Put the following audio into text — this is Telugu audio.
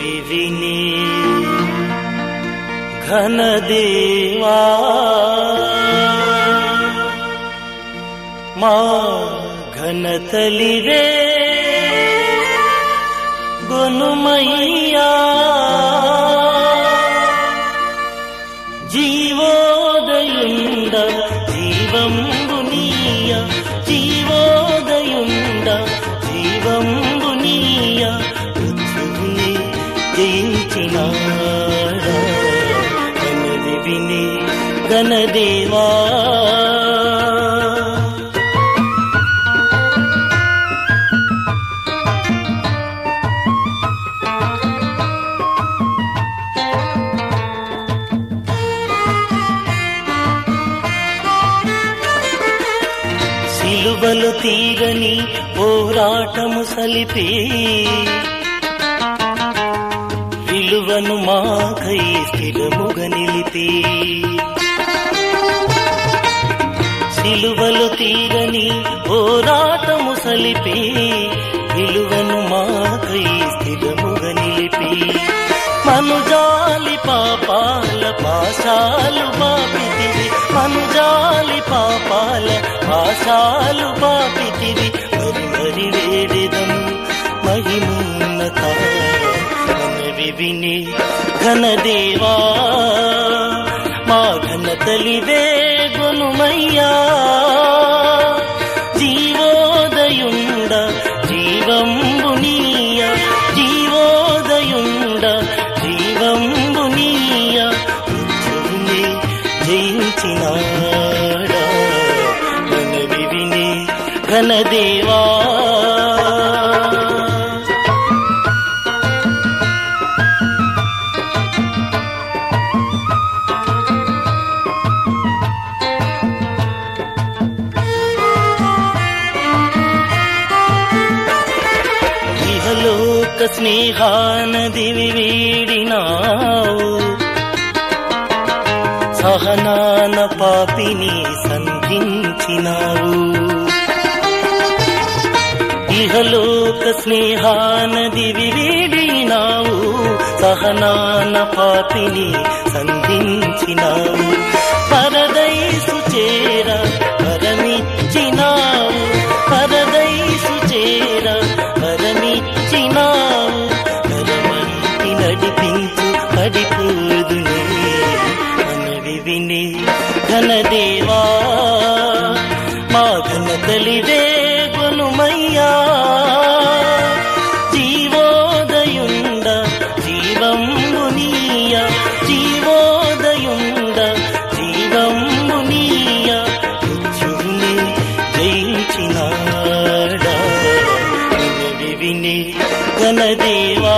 విని ఘనదేవా మా ఘనతలివే గొనుమయ్యా జీవోదయుండ జీవంబునీయ జీవోదయుండ జీవంబునీయ మృత్యువుని జయించినాడా గణది విని గణదేవా సిలువలు తీరని పోరాటము సలిపి విలువను మాకై స్థిరముగా నిలిపి సిలువలు తీరని పోరాటము సలిపి విలువను మాకై స్థిరముగా నిలిపి మనుజాలి పాపాల పాశాలు బాపితివి మనుజాలి పాపాల పాశాలు బాపితివి మరి మరి వేడిదము మహిమూన్నత మనవి విని ఘనదేవా మా ఘనతలివే గొనుమయ్యా జీవోదయుండ జీవంబునీయ జీవోదయుండ జీవంబునీయ మృత్యువుని జయించినాడా మనవి విని ఘనదేవా ఇహలోక స్నేహానదివి వీడినావు సహనాన పాపిని సంధించినావు ఇహలోక స్నేహానదివి వీడినావు సహనాన పాపిని సంధించినావు పరదైసు చేర పరమిచ్చినావు పరదైసు చేర పరమిచ్చినావు పరమంటి నడిపించు పడిపోదునే మనవి విని ఘనదేవా మా ఘనతలివే గొనుమయ్యా జీవోదయుండ జీవంబునీయ జీవోదయుండ జీవంబునీయ మృత్యువుని జయించినాడా విని విని ఘనదేవా